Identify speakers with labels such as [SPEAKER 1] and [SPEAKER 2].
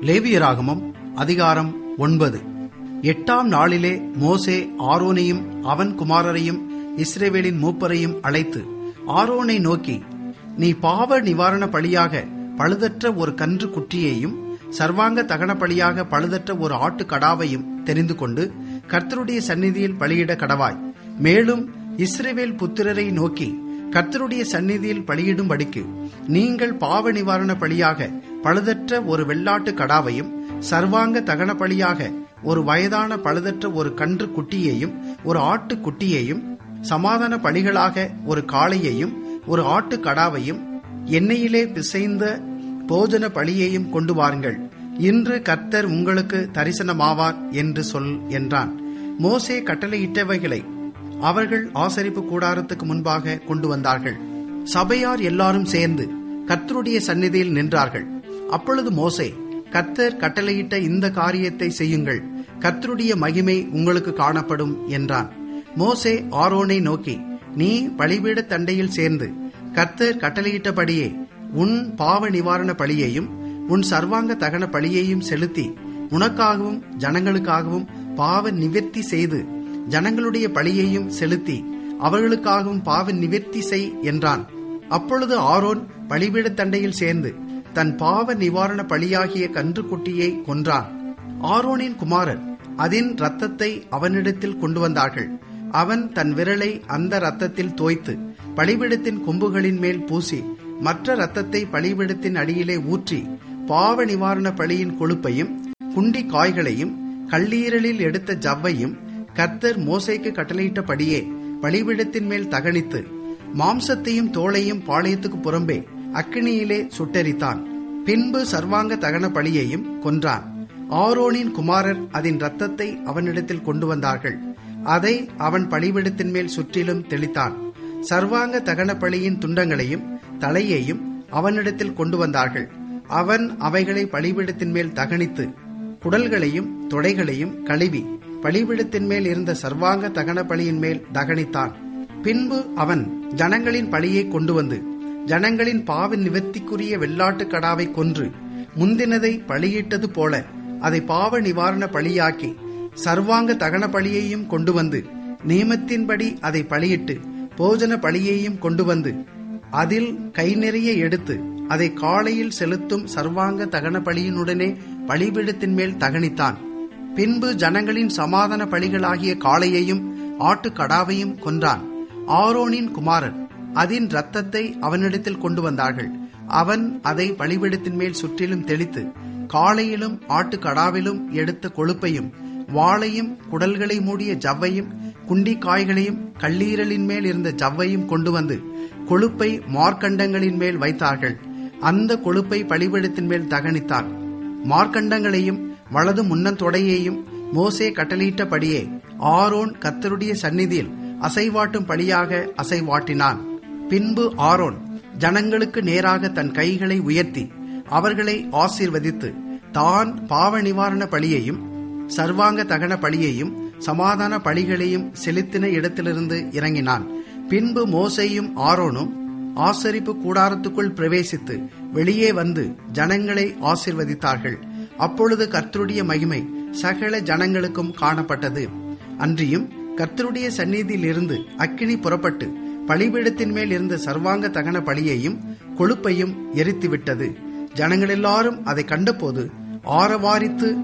[SPEAKER 1] லேவியராகமம் அதிகாரம் ஒன்பது எட்டாம் நாளிலே மோசே ஆரோனையும் அவன் குமாரரையும் இஸ்ரேவேலின் மூப்பரையும் அழைத்து ஆரோனை நோக்கி நீ பாவ நிவாரண பலியாக பழுதற்ற ஒரு கன்று குட்டியையும் சர்வாங்க தகன பலியாக பழுதற்ற ஒரு ஆட்டு கடாவையும் தெரிந்து கொண்டு கர்த்தருடைய சந்நிதியில் பலியிட கடவாய் மேலும் இஸ்ரேவேல் புத்திரரை நோக்கி கர்த்தருடைய சந்நிதியில் பலியிடும்படிக்கு நீங்கள் பாவ நிவாரண பலியாக பழுதற்ற ஒரு வெள்ளாட்டு கடாவையும் சர்வாங்க தகன பலியாக ஒரு வயதான பழுதற்ற ஒரு கன்று குட்டியையும் ஒரு ஆட்டு குட்டியையும் சமாதான பலிகளாக ஒரு காளையையும் ஒரு ஆட்டு கடாவையும் எண்ணெயிலே பிசைந்த போஜன பலியையும் கொண்டு வாருங்கள் இன்று கர்த்தர் உங்களுக்கு தரிசனமாவார் என்று சொல் என்றான் மோசே கட்டளையிட்டவைகளை அவர்கள் ஆசரிப்பு கூடாரத்துக்கு முன்பாக கொண்டு வந்தார்கள் சபையார் எல்லாரும் சேர்ந்து கர்த்தருடைய சந்நிதியில் நின்றார்கள் அப்பொழுது மோசே கர்த்தர் கட்டளையிட்ட இந்த காரியத்தை செய்யுங்கள் கர்த்தருடைய மகிமை உங்களுக்கு காணப்படும் என்றான் மோசே ஆரோனை நோக்கி நீ பலிபீட தண்டையில் சேர்ந்து கர்த்தர் கட்டளையிட்டபடியே உன் பாவ நிவாரண பலியையும் உன் சர்வாங்க தகன பலியையும் செலுத்தி உனக்காகவும் ஜனங்களுக்காகவும் பாவ நிவர்த்தி செய்து ஜனங்களுடைய பலியையும் செலுத்தி அவர்களுக்காகவும் பாவ நிவர்த்தி செய் என்றான் அப்பொழுது ஆரோன் பலிபீட தண்டையில் சேர்ந்து தன் பாவ நிவாரண பலியாகிய கன்றுக்குட்டியை கொன்றான் ஆரோனின் குமாரர் அதன் ரத்தத்தை அவனிடத்தில் கொண்டு வந்தார்கள் அவன் தன் விரலை அந்த ரத்தத்தில் தோய்த்து பலிபீடத்தின் கொம்புகளின் மேல் பூசி மற்ற ரத்தத்தை பலிபீடத்தின் அடியிலே ஊற்றி பாவ நிவாரண பலியின் கொழுப்பையும் குண்டி காய்களையும் கல்லீரலில் எடுத்த ஜவ்வையும் கர்த்தர் மோசைக்கு கட்டளையிட்டபடியே பலிபீடத்தின் மேல் தகனித்து மாம்சத்தையும் தோளையும் பாளையத்துக்கு புறம்பே அக்கினியிலே சுட்டெரித்தான் பின்பு சர்வாங்க தகன பலியையும் கொன்றான் ஆரோனின் குமாரர் அதன் ரத்தத்தை அவனிடத்தில் கொண்டு வந்தார்கள் அதை அவன் பலிபீடத்தின் மேல் சுற்றிலும் தெளித்தான் சர்வாங்க தகன பலியின் துண்டங்களையும் தலையையும் அவனிடத்தில் கொண்டு வந்தார்கள் அவன் அவைகளை பலிபீடத்தின் மேல் தகனித்து குடல்களையும் தொடைகளையும் கழுவி பலிபீடத்தின் மேல் இருந்த சர்வாங்க தகன பலியின் மேல் தகனித்தான் பின்பு அவன் ஜனங்களின் பலியை கொண்டு வந்து ஜனங்களின் பாவ நிவர்த்திக்குரிய வெள்ளாட்டு கடாவை கொன்று முந்தினதை பலியிட்டது போல அதை பாவ நிவாரண பலியாக்கி சர்வாங்க தகன பலியையும் கொண்டு வந்து நியமத்தின்படி அதை பலியிட்டு போஜன பலியையும் கொண்டு வந்து அதில் கை நிறைய எடுத்து அதை காலையில் செலுத்தும் சர்வாங்க தகன பலியினுடனே பலிபீடத்தின் மேல் தகனித்தான் பின்பு ஜனங்களின் சமாதான பலிகளாகிய காளையையும் ஆட்டு கடாவையும் கொன்றான் ஆரோனின் குமாரன் அதன் ரத்தத்தை அவனிடத்தில் கொண்டு வந்தார்கள் அவன் அதை பலிபீடத்தின் மேல் சுற்றிலும் தெளித்து காளையிலும் ஆட்டு கடாவிலும் எடுத்த கொழுப்பையும் வாளையும் குடல்களை மூடிய ஜவ்வையும் குண்டி காய்களையும் கல்லீரலின் மேல் இருந்த ஜவ்வையும் கொண்டு வந்து கொழுப்பை மார்க்கண்டங்களின் மேல் வைத்தார்கள் அந்த கொழுப்பை பலிபீடத்தின் மேல் தகனித்தான் மார்க்கண்டங்களையும் வலது முன்னந்தொடையையும் மோசே கட்டளையிட்டபடியே ஆரோன் கத்தருடைய சந்நிதியில் அசைவாட்டும் பலியாக அசைவாட்டினான் பின்பு ஆரோன் ஜனங்களுக்கு நேராக தன் கைகளை உயர்த்தி அவர்களை ஆசீர்வதித்து தான் பாவ நிவாரண பலியையும் சர்வாங்க தகன பலியையும் சமாதான பலிகளையும் செலுத்தின இடத்திலிருந்து இறங்கினான் பின்பு மோசையும் ஆரோனும் ஆசரிப்பு கூடாரத்துக்குள் பிரவேசித்து வெளியே வந்து ஜனங்களை ஆசிர்வதித்தார்கள் அப்பொழுது கர்த்தருடைய மகிமை சகல ஜனங்களுக்கும் காணப்பட்டது அன்றியும் கர்த்தருடைய சந்நிதியில் இருந்து அக்கினி புறப்பட்டு பலிபீடத்தின் மேல் இருந்த சர்வாங்க தகன பலியையும் கொழுப்பையும் எரித்துவிட்டது ஜனங்கள் எல்லாரும் அதை கண்டபோது ஆரவாரித்து